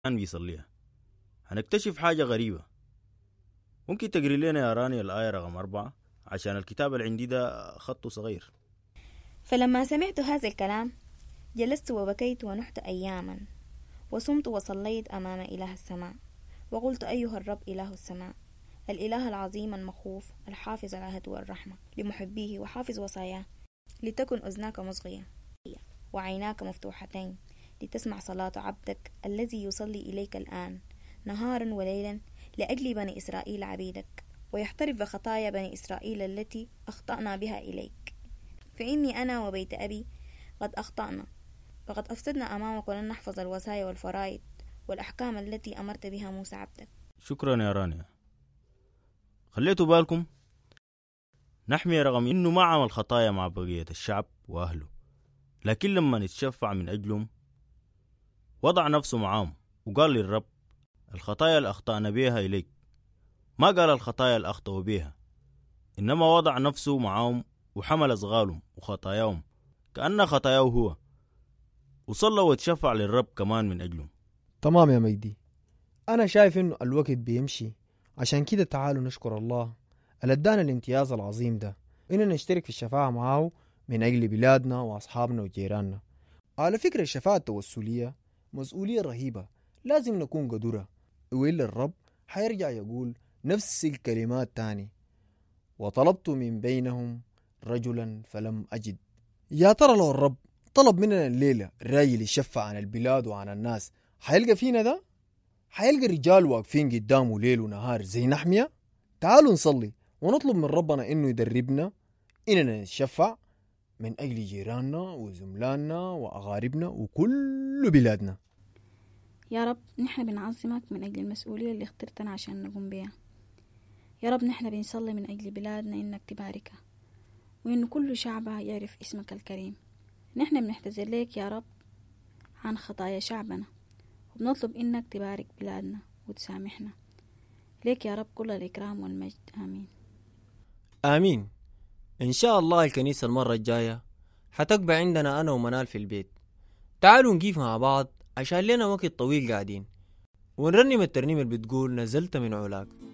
بيصليها هنكتشف حاجة غريبة ممكن تقري لنا يا راني الآية رقم أربعة عشان الكتاب اللي عندي ده خطه صغير فلما سمعت هذا الكلام جلست وبكيت ونحت أياما وصمت وصليت أمام إله السماء وقلت أيها الرب إله السماء الإله العظيم المخوف الحافظ العهد والرحمة لمحبيه وحافظ وصاياه لتكن أذناك مصغية وعيناك مفتوحتين لتسمع صلاة عبدك الذي يصلي إليك الآن نهارا وليلا لأجل بني إسرائيل عبيدك ويحترف بخطايا بني إسرائيل التي أخطأنا بها إليك فإني أنا وبيت أبي قد أخطأنا وقد أفسدنا أمامك ولن نحفظ الوصايا والفرائض والأحكام التي أمرت بها موسى عبدك شكرا يا رانيا خليتوا بالكم نحمي رغم انه ما عمل خطايا مع بقية الشعب واهله لكن لما نتشفع من اجلهم وضع نفسه معاهم وقال للرب الخطايا اللي اخطأنا بيها اليك ما قال الخطايا اللي اخطأوا بيها انما وضع نفسه معاهم وحمل اصغالهم وخطاياهم كأنها خطاياه هو وصلى وتشفع للرب كمان من اجلهم تمام يا مجدي أنا شايف إنه الوقت بيمشي عشان كده تعالوا نشكر الله اللي ادانا الامتياز العظيم ده إننا نشترك في الشفاعة معاه من أجل بلادنا وأصحابنا وجيراننا على فكرة الشفاعة التوسلية مسؤولية رهيبة لازم نكون قدرة وإلا الرب حيرجع يقول نفس الكلمات تاني وطلبت من بينهم رجلا فلم أجد يا ترى لو الرب طلب مننا الليلة راجل يشفع عن البلاد وعن الناس حيلقى فينا ده؟ حيلقى رجال واقفين قدامه ليل ونهار زي نحمية؟ تعالوا نصلي ونطلب من ربنا إنه يدربنا إننا نتشفع من أجل جيراننا وزملاننا وأغاربنا وكل بلادنا يا رب نحن بنعظمك من أجل المسؤولية اللي اخترتنا عشان نقوم بيها يا رب نحن بنصلي من أجل بلادنا إنك تباركها وإن كل شعبها يعرف اسمك الكريم نحن بنحتذر لك يا رب عن خطايا شعبنا وبنطلب إنك تبارك بلادنا وتسامحنا ليك يا رب كل الإكرام والمجد آمين آمين إن شاء الله الكنيسة المرة الجاية حتقبع عندنا أنا ومنال في البيت تعالوا نقيف مع بعض عشان لنا وقت طويل قاعدين ونرنم الترنيمة اللي بتقول نزلت من علاك